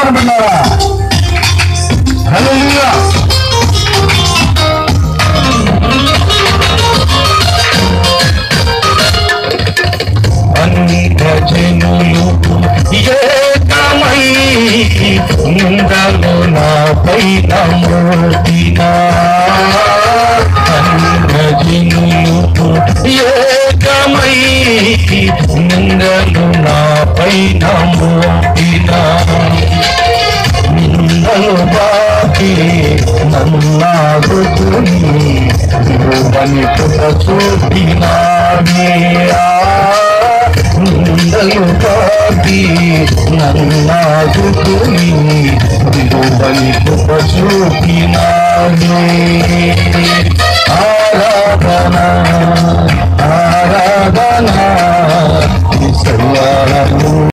బిడ్డారా హల్లెలూయా జనులు ఏకమై నిందలు నాపై నమోదినా జనులు ఏకమై నిందలు నాపై నమోదినా నిందలు బాకి నన్నాగుతుని బని పుట చూపినాడే నిందలు బాకి నన్నాగుతుని బని పుట చూపినాడే ఆరాధన ఆరాధన